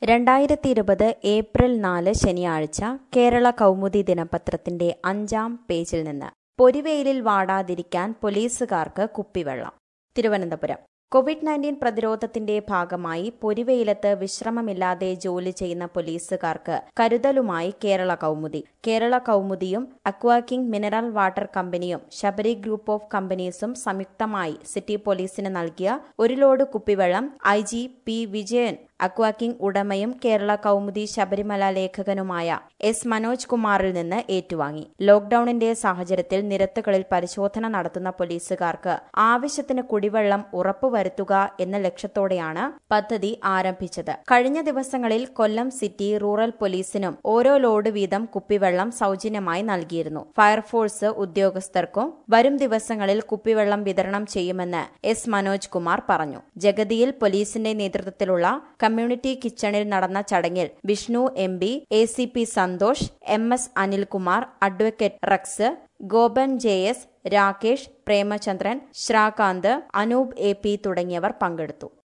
രണ്ടായിരത്തി ഇരുപത് ഏപ്രിൽ നാല് ശനിയാഴ്ച കേരള കൗമുദി ദിനപത്രത്തിന്റെ അഞ്ചാം പേജിൽ നിന്ന് പൊരിവെയിലിൽ വാടാതിരിക്കാൻ പോലീസുകാർക്ക് കുപ്പിവെള്ളം തിരുവനന്തപുരം കോവിഡ് നയൻറ്റീൻ പ്രതിരോധത്തിന്റെ ഭാഗമായി പൊരിവെയിലത്ത് വിശ്രമമില്ലാതെ ജോലി ചെയ്യുന്ന പോലീസുകാർക്ക് കരുതലുമായി കേരള കൗമുദി കേരള കൗമുദിയും അക്വാകിംഗ് മിനറൽ വാട്ടർ കമ്പനിയും ശബരി ഗ്രൂപ്പ് ഓഫ് കമ്പനീസും സംയുക്തമായി സിറ്റി പോലീസിന് നൽകിയ ഒരു ലോഡ് കുപ്പിവെള്ളം I G P Vijayan Aquaking ഉടമയും കേരള കൗമുദി ശബരിമല ലേഖകനുമായ എസ് മനോജ് കുമാറിൽ നിന്ന് ഏറ്റുവാങ്ങി ലോക്ഡൌണിന്റെ സാഹചര്യത്തിൽ നിരത്തുകളിൽ പരിശോധന നടത്തുന്ന പോലീസുകാർക്ക് ആവശ്യത്തിന് കുടിവെള്ളം ഉറപ്പുവരുത്തുക എന്ന ലക്ഷ്യത്തോടെയാണ് പദ്ധതി ആരംഭിച്ചത് കഴിഞ്ഞ ദിവസങ്ങളിൽ കൊല്ലം സിറ്റി റൂറൽ പോലീസിനും ഓരോ ലോഡ് വീതം കുപ്പിവെള്ളം സൗജന്യമായി നൽകിയിരുന്നു ഫയർഫോഴ്സ് ഉദ്യോഗസ്ഥർക്കും വരും ദിവസങ്ങളിൽ കുപ്പിവെള്ളം വിതരണം ചെയ്യുമെന്ന് എസ് മനോജ് കുമാർ പറഞ്ഞു ജഗതിയിൽ പോലീസിന്റെ നേതൃത്വത്തിലുള്ള കമ്മ്യൂണിറ്റി കിച്ചണിൽ നടന്ന ചടങ്ങിൽ Vishnu M P A C P Santhosh M S Anilkumar advocate Rex Gopan J S Rakesh Premachandran Sreekanth Anoop A P തുടങ്ങിയവർ പങ്കെടുത്തു